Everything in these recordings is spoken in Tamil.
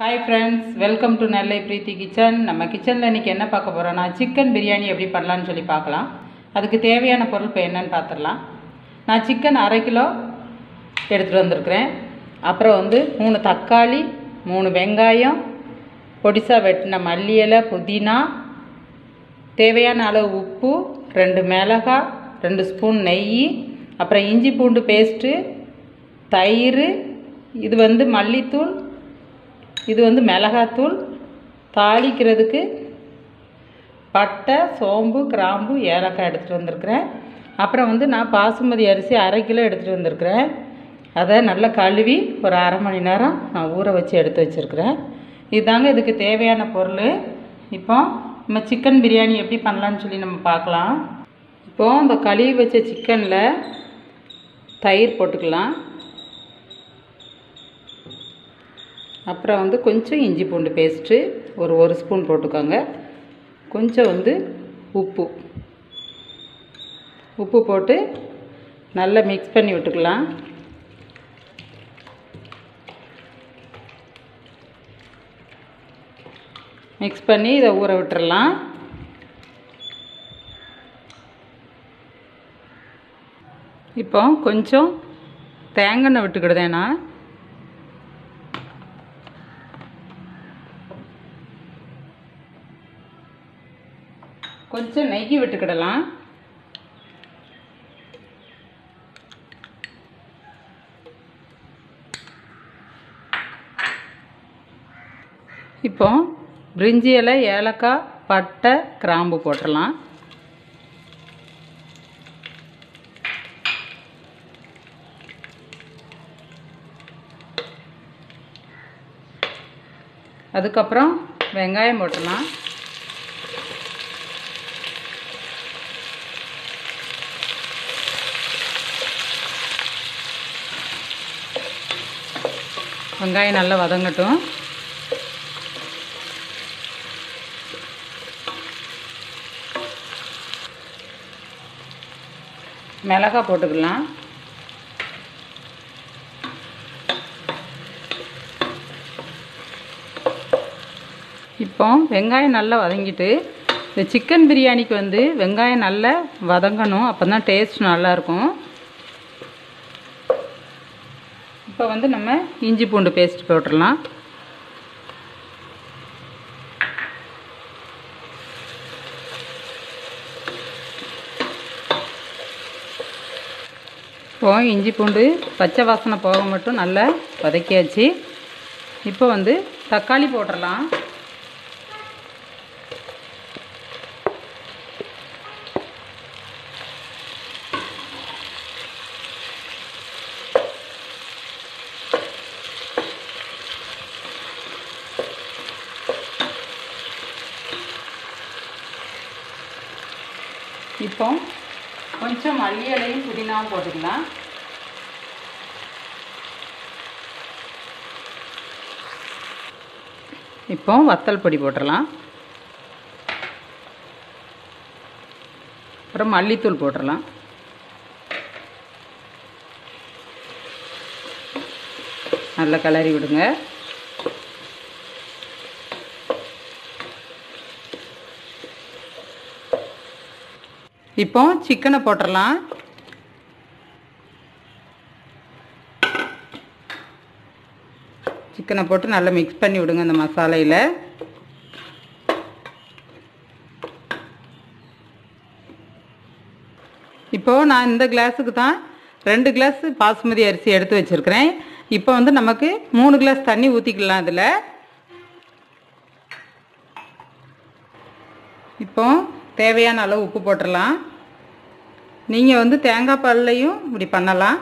hi friends welcome to Nellai Preethi kitchen நம்ம கிச்சனில் இன்றைக்கி என்ன பார்க்க போகிறோன்னா சிக்கன் பிரியாணி எப்படி பண்ணலான்னு சொல்லி பார்க்கலாம் அதுக்கு தேவையான பொருள் இப்போ என்னன்னு பார்த்துடலாம் நான் சிக்கன் அரை கிலோ எடுத்துகிட்டு வந்திருக்கிறேன் அப்புறம் வந்து மூணு தக்காளி மூணு வெங்காயம் பொடிசா வெட்டின மல்லி இலை புதினா தேவையான அளவு உப்பு ரெண்டு மிளகாய் ரெண்டு ஸ்பூன் நெய் அப்புறம் இஞ்சி பூண்டு பேஸ்ட்டு தயிர் இது வந்து மல்லித்தூள் இது வந்து மிளகாத்தூள் தாளிக்கிறதுக்கு பட்டை சோம்பு கிராம்பு ஏலக்காய் எடுத்துகிட்டு வந்திருக்கிறேன் அப்புறம் வந்து நான் பாசுமதி அரிசி அரை கிலோ எடுத்துகிட்டு வந்திருக்கிறேன் அதை நல்லா கழுவி ஒரு அரை மணி நேரம் நான் ஊற வச்சு எடுத்து வச்சுருக்கிறேன் இதுதாங்க இதுக்கு தேவையான பொருள் இப்போ நம்ம சிக்கன் பிரியாணி எப்படி பண்ணலான்னு சொல்லி நம்ம பார்க்கலாம் இப்போது இந்த கழுவி வச்ச சிக்கனில் தயிர் போட்டுக்கலாம் அப்புறம் வந்து கொஞ்சம் இஞ்சி பூண்டு பேஸ்ட்டு ஒரு ஒரு ஸ்பூன் போட்டுக்கோங்க கொஞ்சம் வந்து உப்பு உப்பு போட்டு நல்லா மிக்ஸ் பண்ணி விட்டுக்கலாம் மிக்ஸ் பண்ணி இதை ஊற விட்டுறலாம் இப்போ கொஞ்சம் தேங்காய் விட்டுக்கிடுதேனா கொஞ்சம் நெய் விட்டுக்கிடலாம் இப்போ பிரிஞ்சி இலை ஏலக்காய் பட்டை கிராம்பு போட்டுடலாம் அதுக்கப்புறம் வெங்காயம் போட்டுடலாம் வெங்காயம் நல்லா வதங்கட்டும் மிளகாய் போட்டுக்கலாம் இப்போ வெங்காயம் நல்லா வதங்கிட்டு இந்த சிக்கன் பிரியாணிக்கு வந்து வெங்காயம் நல்லா வதங்கணும் அப்போ தான் டேஸ்ட் நல்லாயிருக்கும் இப்போ வந்து நம்ம இஞ்சி பூண்டு பேஸ்ட் போட்டுடலாம் இப்போ இஞ்சி பூண்டு பச்சை வாசனை போக மட்டும் நல்லா வதக்கியாச்சு இப்போ வந்து தக்காளி போட்டுடலாம் இப்போ கொஞ்சம் மல்லி இலையும் புதினாவும் போட்டுக்கலாம் இப்போ வத்தல் பொடி போட்டுடலாம் அப்புறம் மல்லித்தூள் போட்டுடலாம் நல்லா கிளறி விடுங்க இப்போ சிக்கனை போட்டுடலாம் சிக்கனை போட்டு நல்லா மிக்ஸ் பண்ணி விடுங்க இந்த மசாலையில் இப்போது நான் இந்த கிளாஸுக்கு தான் ரெண்டு கிளாஸ் பாசுமதி அரிசி எடுத்து வச்சுருக்கிறேன் இப்போ வந்து நமக்கு மூணு கிளாஸ் தண்ணி ஊற்றிக்கலாம் அதில் இப்போ தேவையான அளவு உப்பு போட்டுடலாம் நீங்கள் வந்து தேங்காய் பால்லையும் இப்படி பண்ணலாம்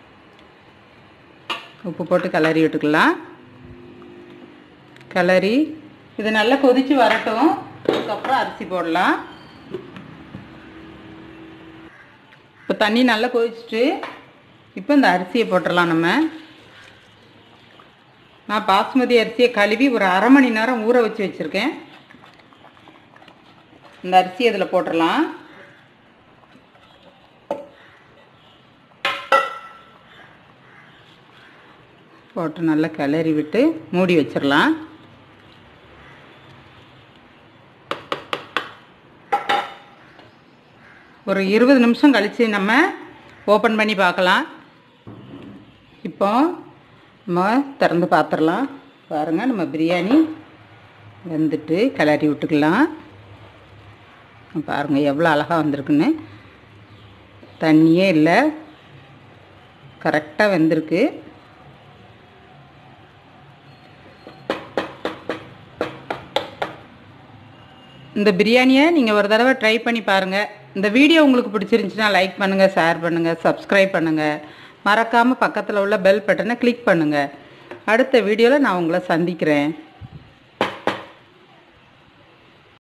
உப்பு போட்டு கிளறி விட்டுக்கலாம் கிளறி இது நல்லா கொதித்து வரட்டும் அதுக்கப்புறம் அரிசி போடலாம் இப்போ தண்ணி நல்லா கொதிச்சுட்டு இப்போ இந்த அரிசியை போட்டுடலாம் நம்ம நான் பாஸ்மதி அரிசியை கழுவி ஒரு அரை மணி நேரம் ஊற வச்சு வச்சுருக்கேன் இந்த அரிசி அதில் போட்டுடலாம் போட்டு நல்லா கிளறி விட்டு மூடி வச்சிடலாம் ஒரு இருபது நிமிஷம் கழித்து நம்ம ஓப்பன் பண்ணி பார்க்கலாம் இப்போ நம்ம திறந்து பார்த்துடலாம் பாருங்கள் நம்ம பிரியாணி வெந்துட்டு கிளறி விட்டுக்கலாம் பாருங்கள் எவ்வளோ அழகாக வந்திருக்குன்னு தண்ணியே இல்லை கரெக்டாக வெந்திருக்கு இந்த பிரியாணியை நீங்கள் ஒரு தடவை ட்ரை பண்ணி பாருங்கள் இந்த வீடியோ உங்களுக்கு பிடிச்சிருந்துச்சுன்னா லைக் பண்ணுங்கள் ஷேர் பண்ணுங்கள் சப்ஸ்கிரைப் பண்ணுங்கள் மறக்காமல் பக்கத்தில் உள்ள பெல் பட்டனை கிளிக் பண்ணுங்கள் அடுத்த வீடியோவில் நான் உங்களை சந்திக்கிறேன்